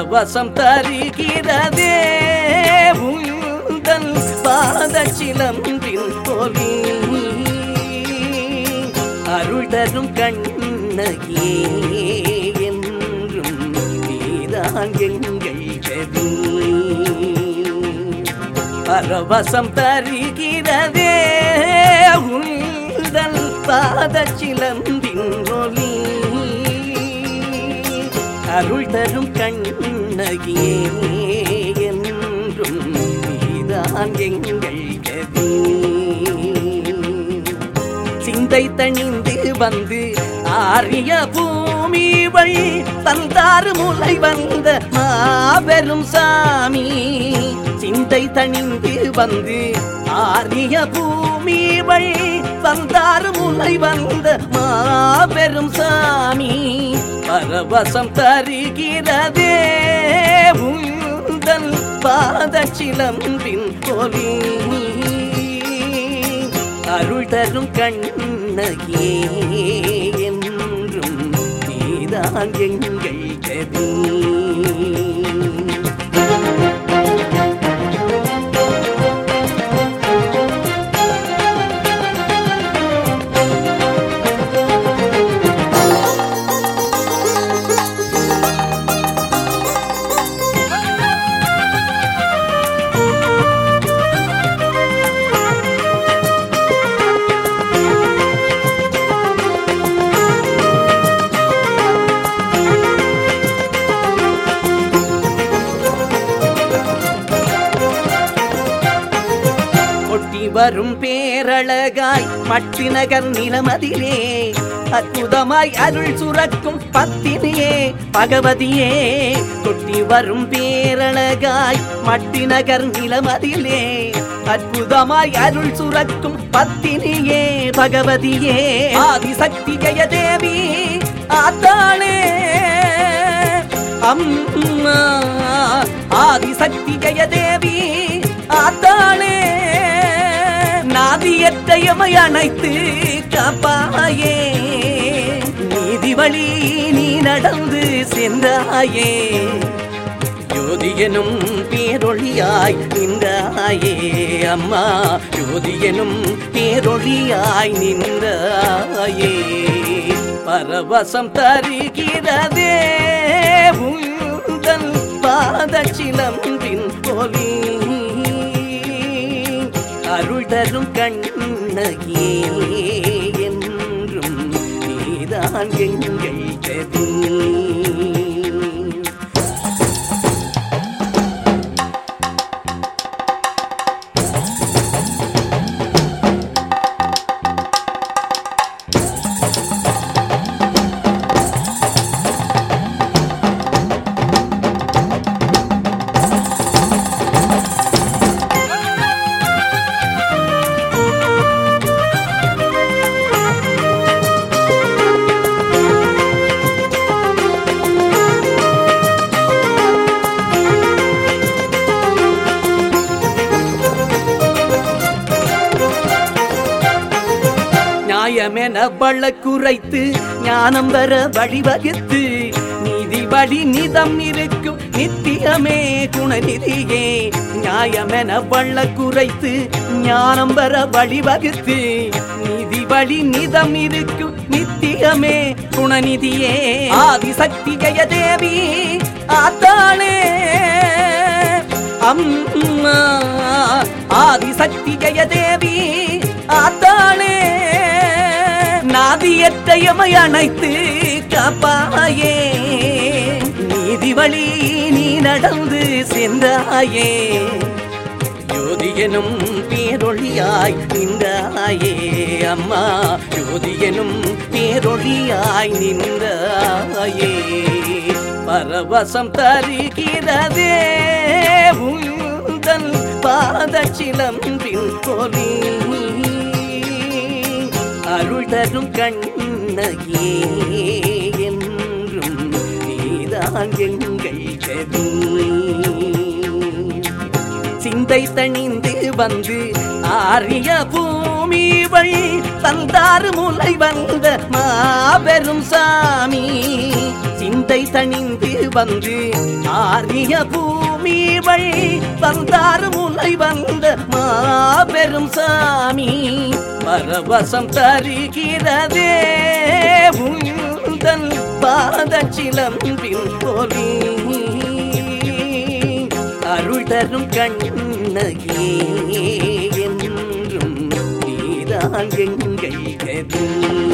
பரவசம் தருகிறதே உந்தன் பாத சிலம்பின் ஒலி அருள் தரும் கண்ணகியே என்றும் நீதான் எங்கள் கவி பரவசம் தருகிறதே உந்தன் பாத சிலம்பின் ஒலி அருள் தரும் கண்ணகியே என்றும் நீதான் எங்கள் கவி சிந்தை தணிந்து வந்து ஆரிய பூமி வழி தந்தாறு முலை வந்த மாபெரும் சாமி சிந்தை தணிந்து வந்து ஆரிய பூமி வழி தந்தாறு முலை வந்த மாபெரும் சாமி பரவசம் தருகிறதே உந்தன் பாத சிலம்பின் ஒலி அருள் தரும் கண்ணகியே என்றும் நீதான் எங்கள் கவி கொட்டி வரும் பேரழகாய் மட்டு நகர் நிலமதிலே அற்புதமாய் அருள் சுரக்கும் பத்தினியே பகவதியே கொட்டி வரும் பேரழகாய் மட்டு நகர் நிலமதிலே அற்புதமாய் அருள் சுரக்கும் பத்தினியே பகவதியே ஆதிசக்தி ஜெயதேவி ஆத்தாளே அம்மா ஆதிசக்தி ஜெயதேவி ஆத்தாளே நாதியற்றையமை அணைத்து காப்பாயே நீதி வழி நீ நடந்து சென்றாயே ஜோதியனும் பேரொழியாய் நின்றாயே அம்மா ஜோதியனும் பேரொழியாய் நின்றாயே பரவசம் தருகிறதே உந்தன் பாத சிலம்பின் ஒலி அருள் தரும் கண்ணகியே என்றும் நீதான் எங்கள் கவி நியாயமென வழக்குரைத்து ஞானம் வர வழிவகுத்து நீதி வழி நிதம் இருக்கும் நித்தியமே குணநிதியே நியாயமென வழக்குரைத்து ஞானம் வர வழிவகுத்து நீதி வழி நிதம் இருக்கும் நித்தியமே குணநிதியே ஆதிசக்தி ஜெயதேவி ஆத்தாளே அம்மா ஆதிசக்தி ஜெயதேவி ஆத்தாளே நாதியற்றையமை அணைத்து காப்பாயே நீதி வழி நீ நடந்து சென்றாயே ஜோதியனும் பேரொழியாய் நின்றாயே அம்மா ஜோதியனும் பேரொழியாய் நின்றாயே பரவசம் தருகிறதே உந்தன் பாத சிலம்பின் கொலி அருள் தரும் கண்ணகியே என்றும் நீதான் எங்கள் கவி சிந்தை தணிந்து வந்து ஆரிய பூமி பூமி வழி தந்தாறு முலை வந்த மாபெரும் சாமி சிந்தை தணிந்து வந்து ஆரிய பூமி வழி தந்தாறு முலை வந்த மாபெரும் சாமி பரவசம் தருகிறதே உந்தன் பாதச்சிலம்பின் போலி அருள் தரும் கண்ணகியே என்றும் நீதான் எங்கள் கதி